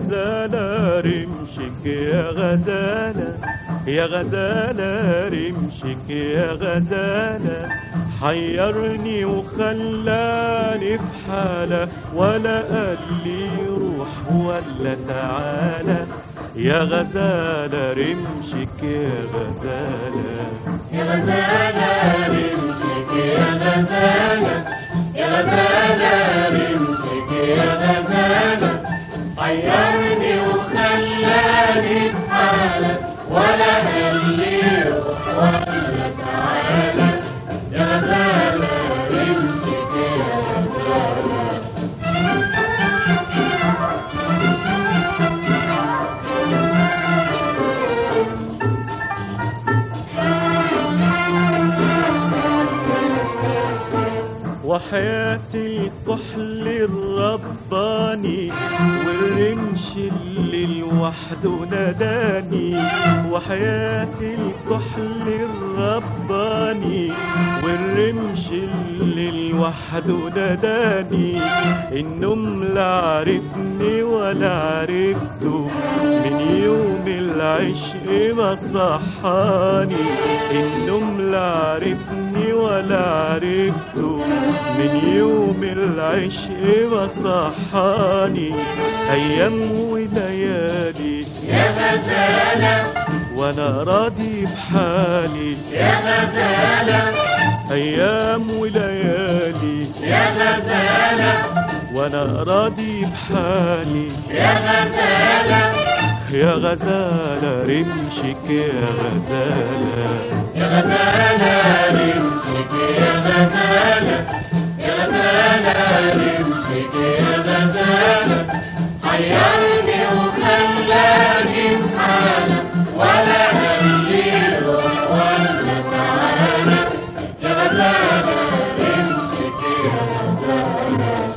غزالة رمشك يا غزالة يا غزالة رمشك يا غزالة حيرني وخلاني في حالة ولا قال لي روح ولا تعالى يا غزالة رمشك يا غزالة يا غزالة رمشك يا غزالة يا غزالة رمشك يا غزالة حيرني وخلاني في حالة ولا قال لي روح ولا تعالى يا غزالة رمشك يا غزالة وحياتي الكحل الرباني والرمش اللي لوحده ناداني وحياتي الكحل الرباني والرمش اللي لوحده ناداني النوم لا عرفني ولا عرفته من يوم العشق ما صحاني النوم لا عرفني ولا عرفته من يوم العشق ما صحاني ايام وليالي يا غزالة وانا راضي بحالي يا غزالة ايام وليالي يا غزالة وانا راضي بحالي يا غزالة يا غزالة رمشك يا غزالة يا غزالة رمشك يا غزالة يا غزالة رمشك يا غزالة حيرني وخلاني في حالة ولا قال لي روح ولا تعالى يا غزالة رمشك يا غزالة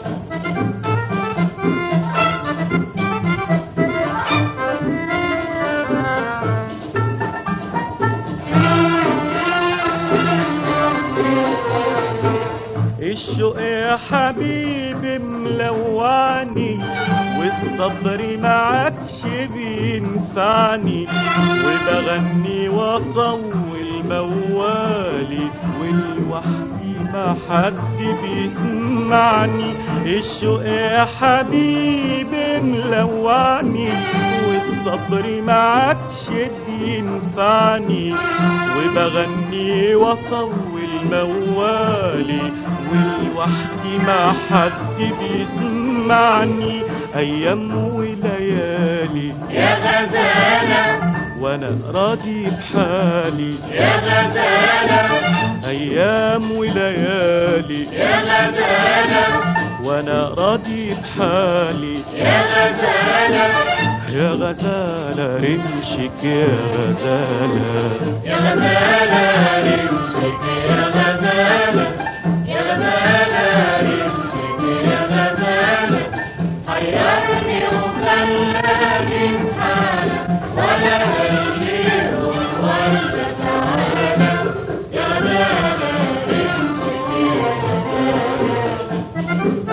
الشوق يا حبيبي ملوعني والصبر ما عادش بينفعني وبغني واطول موالي والوحدي ما حد بيسمعني الشوق يا حبيبي ملوعني والصبر ما عادش بينفعني وبغني واطول موالي والوحدي ما حد بيسمعني ايام وليالي يا غزالة وانا راضي بحالي يا غزالة ايام وليالي يا غزالة وانا راضي بحالي يا غزالة يا غزالة رمشك يا غزالة يا غزالة رمشك يا غزالة يا غزالة رمشك يا غزالة حيرني وخلاني في حالة ولا قال لي روح ولا تعالى يا غزالة رمشك يا غزالة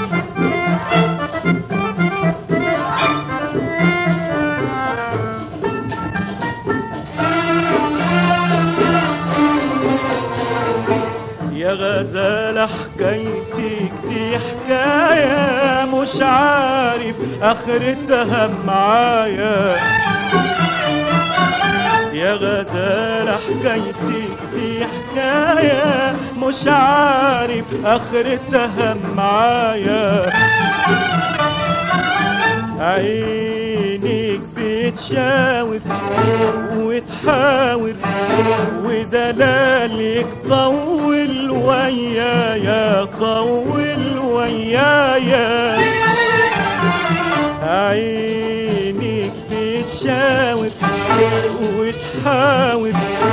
يا غزالة حكايتك دي حكاية مش عارف آخرتها معايا يا غزالة حكايتك دي حكاية مش عارف آخرتها معايا عينك بتشاور وتحاور ودلالك طول ويايا طول ويايا عينك بتشاور وتحاور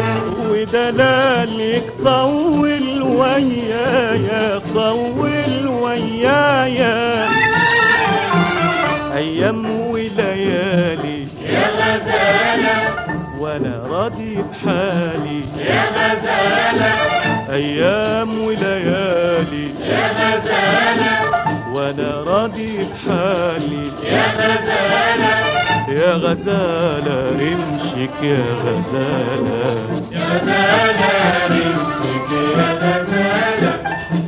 ودلالك طول ويايا طول ويايا ايام وليالي يا غزالة وانا راضي بحالي يا غزالة ايام وليالي يا غزالة وانا راضي بحالي يا غزالة يا غزالة رمشك يا غزالة يا غزالة رمسك يا غزالة